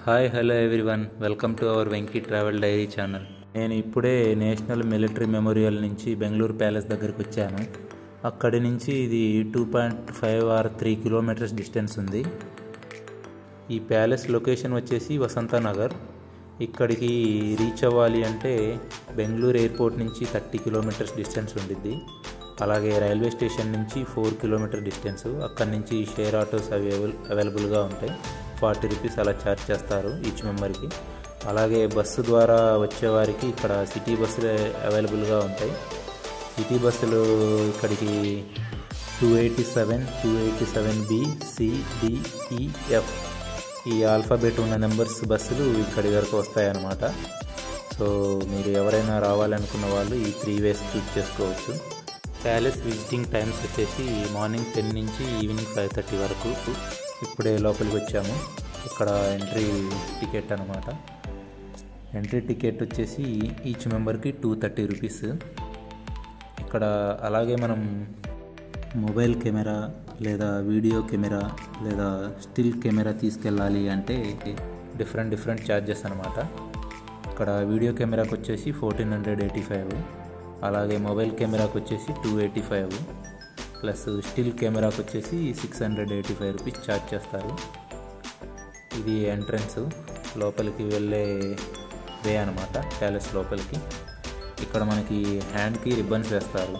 Hi hello everyone welcome to our Venky travel diary channel నేను ఇప్పుడే national military memorial నుంచి Bengaluru palace దగ్గరికి వచ్చాను అక్కడి నుంచి ఇది two point five or three kilometers distance ఉంది ఈ ప్యాలెస్ లొకేషన్ వచ్చేసి వసంత నగర్ ఇక్కడికి రీచ్ అవ్వాలి అంటే బెంగళూరు ఎయిర్పోర్ట్ నుంచి థర్టీ కిలోమీటర్స్ డిస్టెన్స్ ఉండిద్ది అలాగే రైల్వే స్టేషన్ నుంచి ఫోర్ కిలోమీటర్ డిస్టెన్స్ అక్కడి నుంచి షేర్ ఆటోస్ అవైలబుల్ అవైలబుల్గా ఉంటాయి ఫార్టీ రూపీస్ అలా ఛార్జ్ చేస్తారు ఈచ్ మెంబర్కి అలాగే బస్సు ద్వారా వచ్చేవారికి ఇక్కడ సిటీ బస్సులు అవైలబుల్గా ఉంటాయి సిటీ బస్సులు ఇక్కడికి two eighty seven two eighty seven B CDEF ఈ ఆల్ఫాబెట్ ఉన్న నెంబర్స్ బస్సులు ఇక్కడి వరకు వస్తాయన్నమాట సో మీరు ఎవరైనా రావాలనుకున్న వాళ్ళు ఈ త్రీ వేస్ చూస్ చేసుకోవచ్చు ప్యాలెస్ విజిటింగ్ టైమ్స్ వచ్చేసి మార్నింగ్ టెన్ నుంచి ఈవినింగ్ ఫైవ్ థర్టీ వరకు ఇప్పుడే లోపలికి వచ్చాము ఇక్కడ ఎంట్రీ టికెట్ అనమాట ఎంట్రీ టికెట్ వచ్చేసి ఈచ్ మెంబర్కి టూ థర్టీ రూపీస్ ఇక్కడ అలాగే మనం మొబైల్ కెమెరా లేదా వీడియో కెమెరా లేదా స్టిల్ కెమెరా తీసుకెళ్ళాలి అంటే డిఫరెంట్ డిఫరెంట్ ఛార్జెస్ అనమాట ఇక్కడ వీడియో కెమెరాకి వచ్చేసి ఫోర్టీన్ హండ్రెడ్ ఎయిటీ ఫైవ్ అలాగే మొబైల్ కెమెరాకి వచ్చేసి two eighty five plus still కెమెరాకి వచ్చేసి six hundred eighty five rupees charge చేస్తారు ఇది ఎంట్రన్స్ లోపలికి వెళ్ళే వే అనమాట ప్యాలెస్ లోపలికి ఇక్కడ మనకి హ్యాండ్కి రిబ్బన్స్ వేస్తారు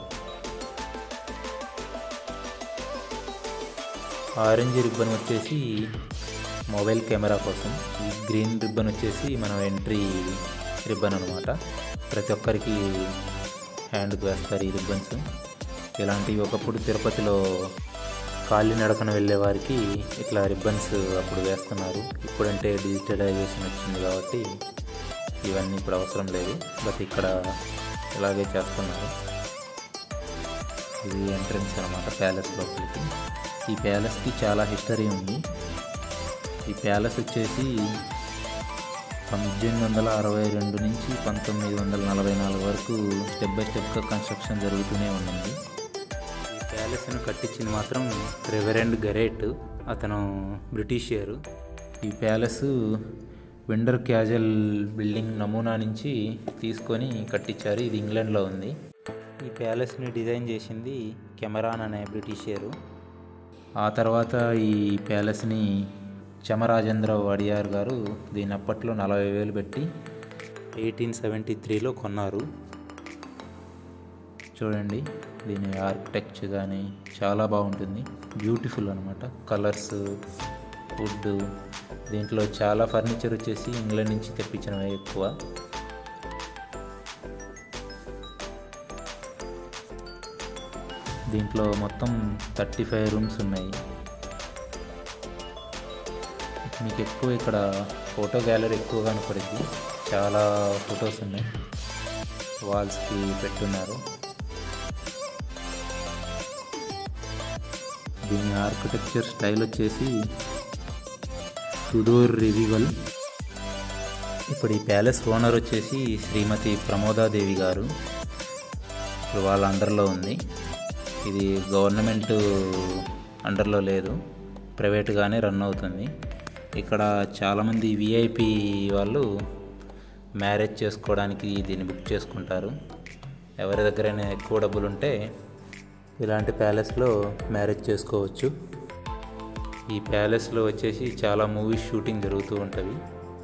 ఆరెంజ్ రిబ్బన్ వచ్చేసి మొబైల్ కెమెరా కోసం ఈ గ్రీన్ రిబ్బన్ వచ్చేసి మనం ఎంట్రీ రిబ్బన్ అనమాట ప్రతి ఒక్కరికి హ్యాండ్కి వేస్తారు ఈ రిబ్బన్స్ ఇలాంటివి ఒకప్పుడు తిరుపతిలో కాలి నడకన వెళ్ళే వారికి ఇట్లా రిబ్బన్స్ అప్పుడు వేస్తున్నారు ఇప్పుడంటే డిజిటలైజేషన్ వచ్చింది కాబట్టి ఇవన్నీ ఇప్పుడు అవసరం లేదు బట్ ఇక్కడ ఇలాగే చేస్తున్నారు ఇది ఎంట్రన్స్ అనమాట ప్యాలెస్ లోపలికి ఈ ప్యాలెస్కి చాలా హిస్టరీ ఉంది ఈ ప్యాలెస్ వచ్చేసి పద్దెనిమిది వందల అరవై రెండు నుంచి పంతొమ్మిది వందల నలభై నాలుగు వరకు స్టెప్ బై స్టెప్గా కన్స్ట్రక్షన్ జరుగుతూనే ఉండింది ఈ ప్యాలెస్ను కట్టించింది మాత్రం రెవరెండ్ గరేట్ అతను బ్రిటిషియర్ ఈ ప్యాలెస్ విండర్ క్యాజల్ బిల్డింగ్ నమూనా నుంచి తీసుకొని కట్టించారు ఇది ఇంగ్లాండ్లో ఉంది ఈ ప్యాలెస్ని డిజైన్ చేసింది కెమెరాన్ అనే బ్రిటిషియరు ఆ తర్వాత ఈ ప్యాలెస్ని చమరాజేంద్ర వడియార్ గారు దీని అప్పట్లో నలభై వేలు పెట్టి ఎయిటీన్ సెవెంటీ త్రీలో కొన్నారు చూడండి దీని ఆర్కిటెక్చర్ కానీ చాలా బాగుంటుంది బ్యూటిఫుల్ అనమాట కలర్స్ వుడ్ దీంట్లో చాలా ఫర్నిచర్ వచ్చేసి ఇంగ్లాండ్ నుంచి తెప్పించినవే ఎక్కువ దీంట్లో మొత్తం థర్టీ ఫైవ్ రూమ్స్ ఉన్నాయి మీకు ఎక్కువ ఇక్కడ ఫోటో గ్యాలరీ ఎక్కువ కనపడింది చాలా ఫొటోస్ ఉన్నాయి వాల్స్కి పెట్టున్నారు దీని ఆర్కిటెక్చర్ స్టైల్ వచ్చేసి తుదూర్ రివివల్ ఇప్పుడు ఈ ప్యాలెస్ ఓనర్ వచ్చేసి శ్రీమతి ప్రమోదాదేవి గారు ఇప్పుడు వాళ్ళ అండర్లో ఉంది ఇది గవర్నమెంట్ అండర్లో లేదు ప్రైవేట్గానే రన్ అవుతుంది ఇక్కడ చాలామంది విఐపి వాళ్ళు మ్యారేజ్ చేసుకోవడానికి దీన్ని బుక్ చేసుకుంటారు ఎవరి దగ్గరైనా ఎక్కువ డబ్బులు ఉంటే ఇలాంటి ప్యాలెస్లో మ్యారేజ్ చేసుకోవచ్చు ఈ ప్యాలెస్లో వచ్చేసి చాలా మూవీస్ షూటింగ్ జరుగుతూ ఉంటుంది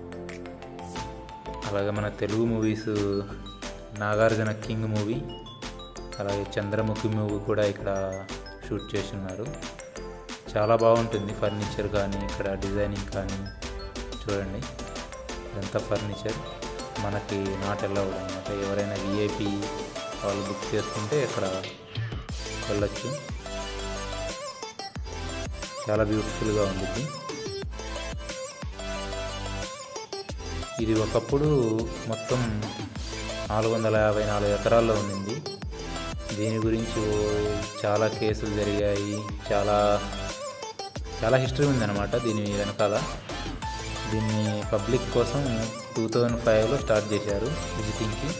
అలాగే మన Telugu movies Nagarjuna King movie అలాగే చంద్రముఖి మూవీ కూడా ఇక్కడ షూట్ చేసి ఉన్నారు చాలా బాగుంటుంది ఫర్నిచర్ కానీ ఇక్కడ డిజైనింగ్ కానీ చూడండి ఇదంతా ఫర్నిచర్ మనకి నాట్ అలౌడ్ అనమాట ఎవరైనా విఐపి వాళ్ళు బుక్ చేసుకుంటే ఇక్కడ వెళ్ళొచ్చు చాలా బ్యూటిఫుల్గా ఉంది ఇది ఒకప్పుడు మొత్తం నాలుగు వందల యాభై నాలుగు ఎకరాల్లో ఉండింది దీని గురించి చాలా కేసులు జరిగాయి చాలా చాలా హిస్టరీ ఉందన్నమాట దీని వెనకాల దీన్ని పబ్లిక్ కోసం టూ థౌజండ్ ఫైవ్లో స్టార్ట్ చేశారు విజిటింగ్కి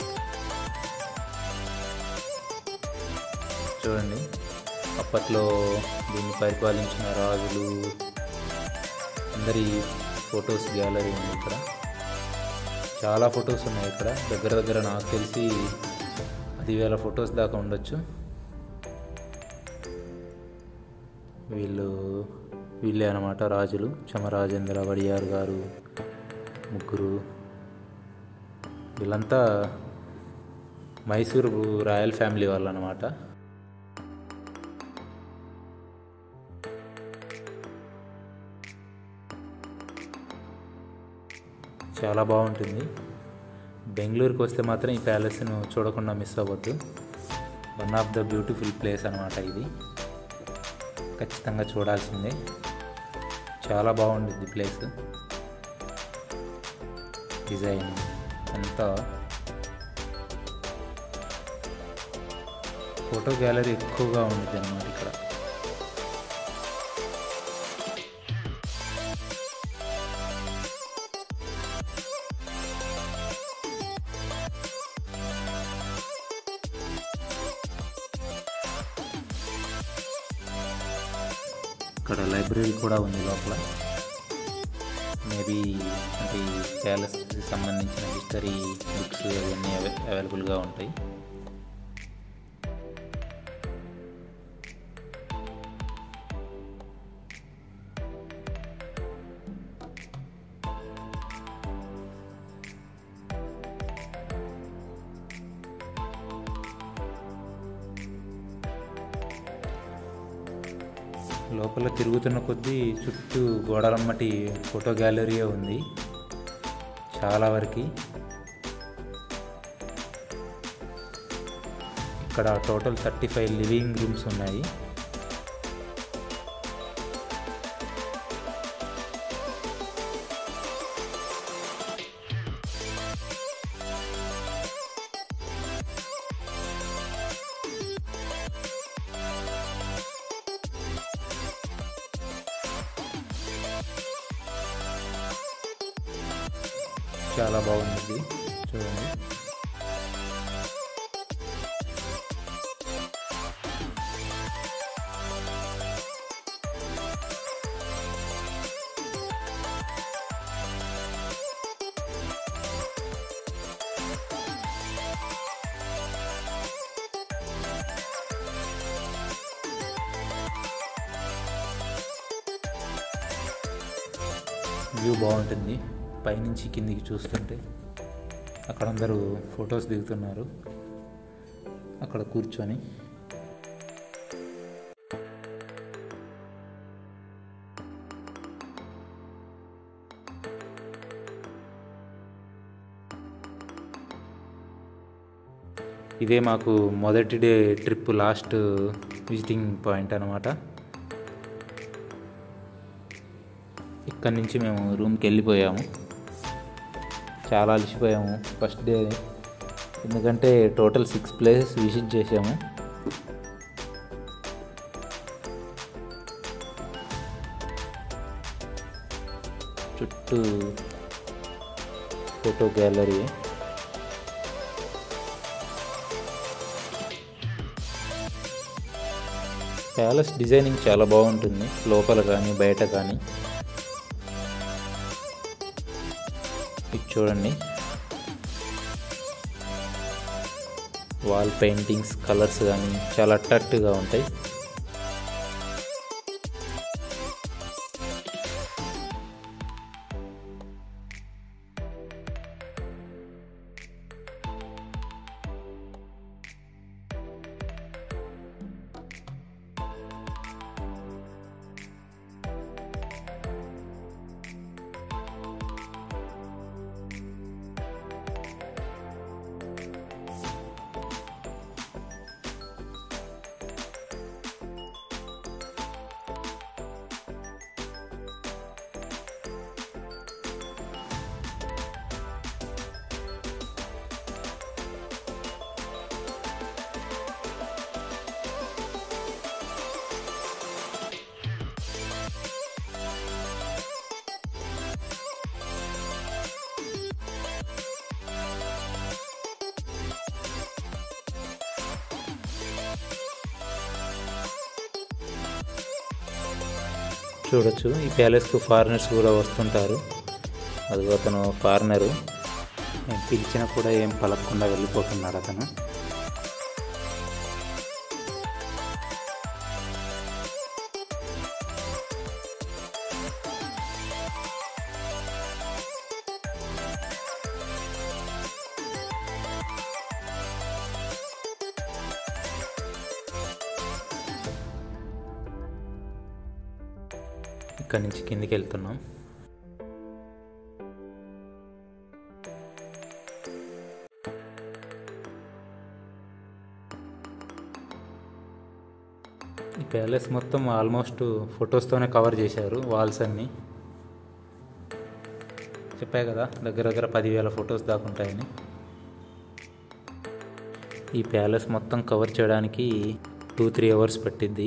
చూడండి అప్పట్లో దీన్ని పరిపాలించిన రాజులు అందరి ఫొటోస్ గ్యాలరీ ఉంది ఇక్కడ చాలా ఫొటోస్ ఉన్నాయి ఇక్కడ దగ్గర దగ్గర నాకు తెలిసి పదివేల ఫొటోస్ దాకా ఉండొచ్చు వీళ్ళు వీళ్ళే అనమాట రాజులు చమరాజేంద్ర వడియార్ గారు ముగ్గురు వీళ్ళంతా మైసూరు రాయల్ ఫ్యామిలీ వాళ్ళు అనమాట చాలా బాగుంటుంది బెంగళూరుకి వస్తే మాత్రం ఈ ప్యాలెస్ను చూడకుండా మిస్ అవ్వద్దు one of the beautiful place అనమాట ఇది ఖచ్చితంగా చూడాల్సిందే చాలా బాగుంటుంది ప్లేస్ డిజైన్ అంతా ఫోటో గ్యాలరీ ఎక్కువగా ఉంటుంది అనమాట ఇక్కడ ఇక్కడ లైబ్రరీ కూడా ఉంది లోపల మేబీ అంటే ఈ ప్యాలెస్కి సంబంధించిన హిస్టరీ బుక్స్ అవన్నీ అవై అవైలబుల్గా ఉంటాయి లోపల తిరుగుతున్న కొద్దీ చుట్టూ గోడలమ్మటి ఫోటో గ్యాలరీయే ఉంది చాలా వరకు ఇక్కడ total thirty five living rooms ఉన్నాయి చాలా బాగుంది ఇది. చూడండి వ్యూ బాగుంటుంది పైనుంచి కిందికి చూస్తుంటే అక్కడ అందరూ ఫొటోస్ దిగుతున్నారు అక్కడ కూర్చొని ఇదే మాకు మొదటి day trip last visiting point అనమాట ఇక్కడి నుంచి మేము రూమ్కి వెళ్ళిపోయాము చాలా అలసిపోయాము ఫస్ట్ డే ఎందుకంటే టోటల్ సిక్స్ ప్లేసెస్ విజిట్ చేసాము చుట్టూ ఫోటో గ్యాలరీ ప్యాలెస్ డిజైనింగ్ చాలా బాగుంటుంది లోపల కానీ బయట కానీ ఇది చూడండి వాల్ పెయింటింగ్స్ కలర్స్ కానీ చాలా అట్రాక్టివ్గా ఉంటాయి చూడొచ్చు ఈ ప్యాలెస్కు ఫారినర్స్ కూడా వస్తుంటారు అది అతను ఫారినరు నేను పిలిచినా కూడా ఏం పలకకుండా వెళ్ళిపోతున్నాడు అతను ఇక్కడి నుంచి కిందికి వెళ్తున్నాం ఈ ప్యాలెస్ మొత్తం ఆల్మోస్ట్ ఫొటోస్తోనే కవర్ చేశారు వాల్స్ అన్నీ చెప్పా కదా దగ్గర దగ్గర పదివేల ఫొటోస్ దాకా ఉంటాయని ఈ ప్యాలెస్ మొత్తం కవర్ చేయడానికి టూ త్రీ అవర్స్ పట్టిద్ది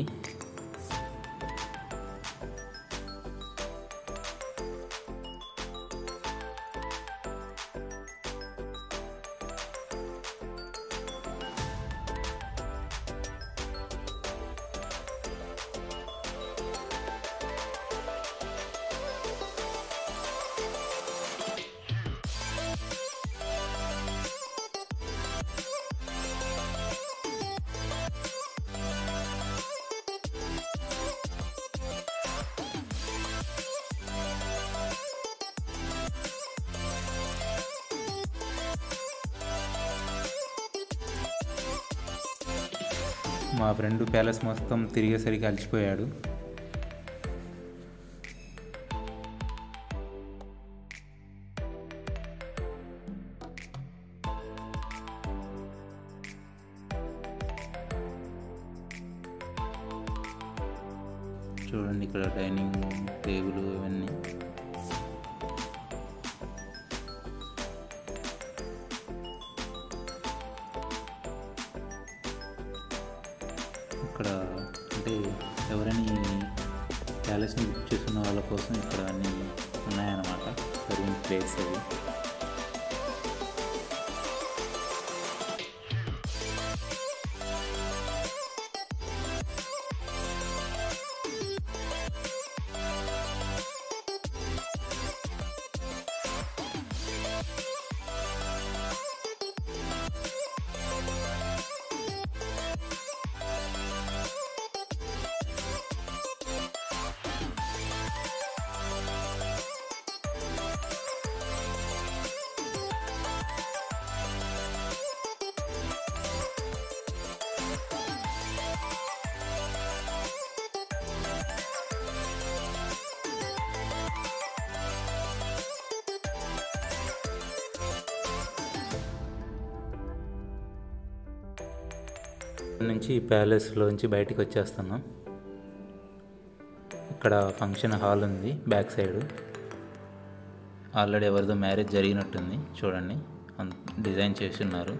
మా ఫ్రెండ్ ప్యాలెస్ మొత్తం తిరిగేసరికి అలసిపోయాడు చూడండి ఇక్కడ డైనింగ్ టేబుల్ ఇవన్నీ ఇక్కడ అంటే ఎవరైనా ఈ ప్యాలెస్ని బుక్ చేసుకున్న వాళ్ళ కోసం ఇక్కడ అన్నీ ఉన్నాయన్నమాట సర్వింగ్ ప్లేట్స్ అవి నుంచి ఈ ప్యాలెస్లోంచి బయటికి వచ్చేస్తున్నాం ఇక్కడ ఫంక్షన్ హాల్ ఉంది బ్యాక్ సైడ్ ఆల్రెడీ ఎవరిదో మ్యారేజ్ జరిగినట్టుంది చూడండి అంత డిజైన్ చేసి ఉన్నారు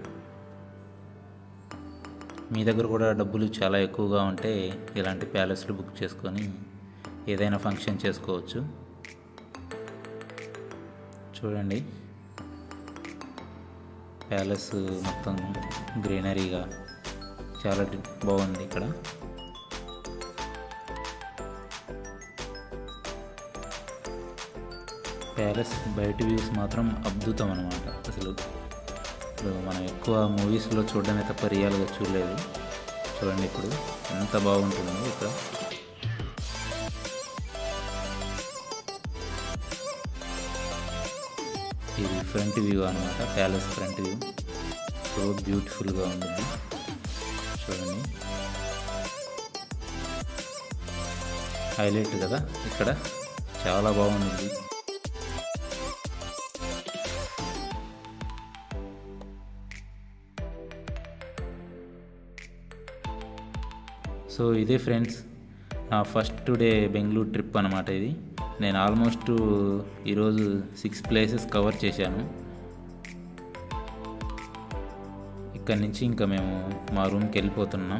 మీ దగ్గర కూడా డబ్బులు చాలా ఎక్కువగా ఉంటే ఇలాంటి ప్యాలెస్లు బుక్ చేసుకొని ఏదైనా ఫంక్షన్ చేసుకోవచ్చు చూడండి ప్యాలెస్ మొత్తం గ్రీనరీగా చాలా డి- బాగుంది ఇక్కడ ప్యాలెస్ బయట వ్యూస్ మాత్రం అద్భుతం అనమాట అసలు ఇప్పుడు మనం ఎక్కువ మూవీస్లో చూడడమే తప్ప రియల్గా చూడలేదు చూడండి ఇప్పుడు ఎంత బాగుంటుందో ఇక్కడ ఇది ఫ్రంట్ వ్యూ అనమాట ప్యాలెస్ ఫ్రంట్ వ్యూ సో బ్యూటిఫుల్గా ఉంటుంది చూడండి హైలైట్ కదా ఇక్కడ చాలా బాగుంది సో ఇదే ఫ్రెండ్స్ నా ఫస్ట్ డే బెంగళూరు ట్రిప్ అనమాట ఇది నేను ఆల్మోస్ట్ ఈరోజు సిక్స్ ప్లేసెస్ కవర్ చేశాను ఇక్కడి నుంచి ఇంకా మేము మా రూమ్కి వెళ్ళిపోతున్నాం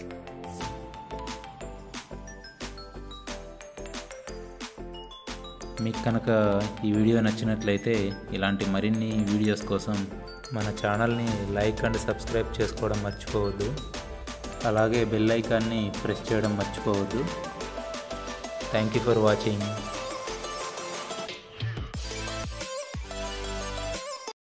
మీకు కనుక ఈ వీడియో నచ్చినట్లయితే ఇలాంటి మరిన్ని వీడియోస్ కోసం మన ఛానల్ని లైక్ అండ్ సబ్స్క్రైబ్ చేసుకోవడం మర్చిపోవద్దు అలాగే బెల్ ఐకాన్ని ప్రెస్ చేయడం మర్చిపోవద్దు థ్యాంక్ యూ ఫర్ వాచింగ్